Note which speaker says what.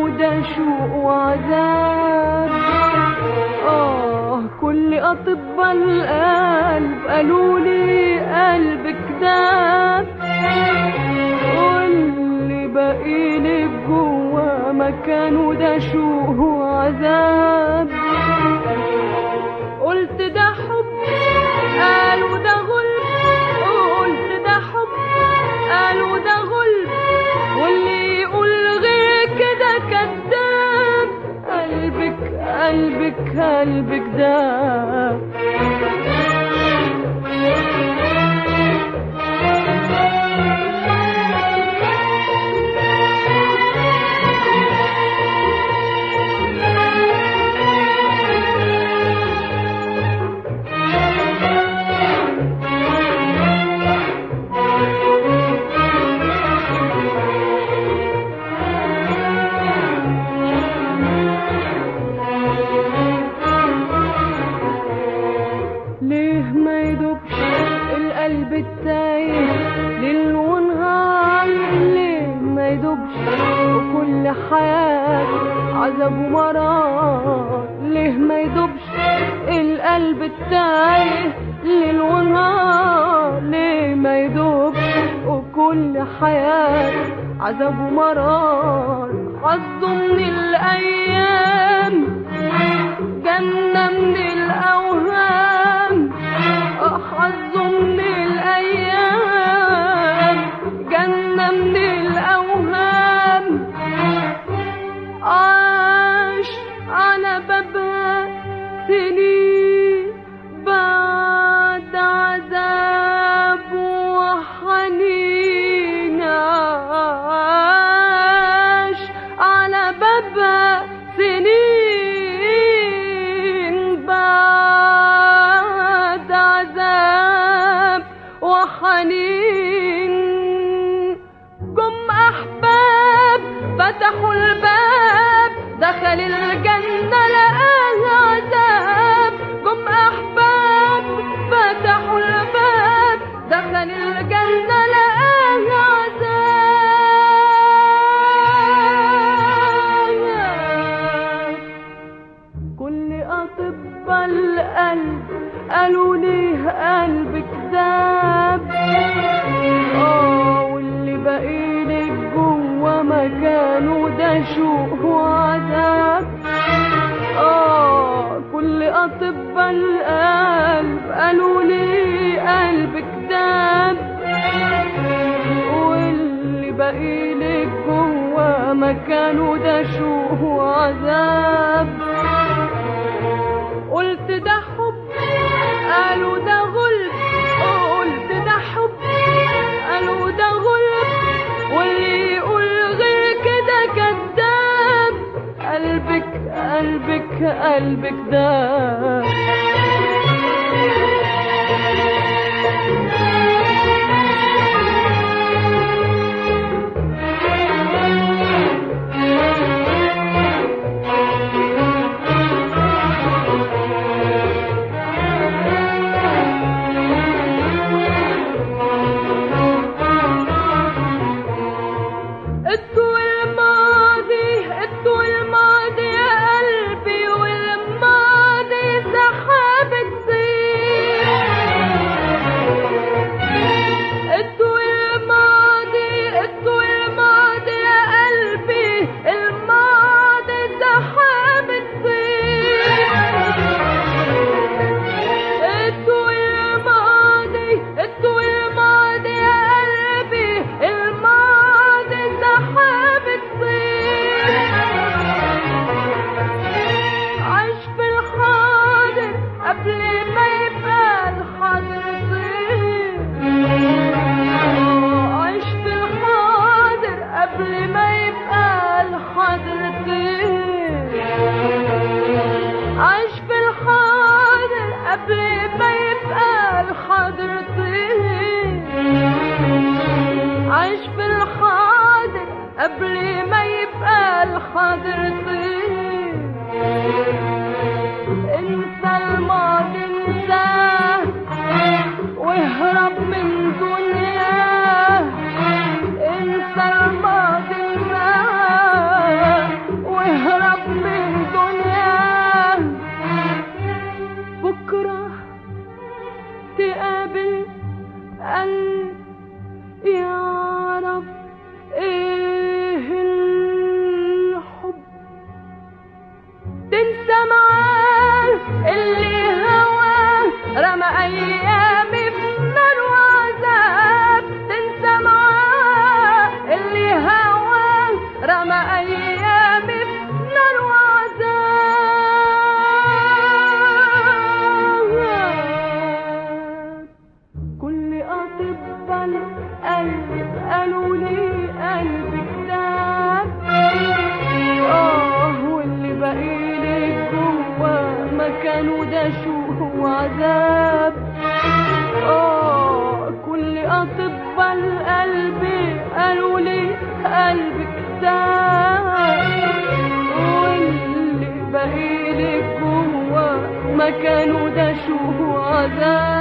Speaker 1: كانوا ده شوق وعذاب آه كل أطباء القلب قالوا لي قلبك داب واللي باقي لك جوا مكانه ده شوق وعذاب قلت ده حب قالوا ده غلب قلت ده حب قالوا ده غلب واللي يقول غير كده كذاب قلبك قلبك قلبك ده ليه ما يدوبش القلب التايه ليل ونهار ليه ما يدوبش وكل حياته عذاب ومرار ليه ما يدوبش القلب التايه ليل ونهار ليه ما يدوبش وكل حياته عذاب ومرار حظه من الايام جنة من الأوهام حظه من الأيام جنة من الأوهام عاش على بابها سنين بعد عذاب وحنين عاش على بابها سنين بعد عذاب وحنين جم أحباب فتحوا الباب دخل الجنة لقاها عذاب جم أحباب فتحوا الباب دخل الجنة لقاها عذاب كل أطباء القلب قالوا ليه قلبك داب اه واللي باقي لك جوا مكانه ده شوق وعذاب اه كل أطباء القلب قالوا لي قلبك داب واللي باقي لك جوا مكانه ده شوق وعذاب قلت ده حب قالوا ده غلب قلت ده حب قالوا ده غلب واللي يقول غير كده كذاب قلبك قلبك قلبك ده ادوا الماضي ادوا الماضي يا قلبي والماضي سحاب ده شو عذاب آه كل أطباء القلب قالوا لي قلبك تاب واللي باقي لك جوا مكانه ده شو عذاب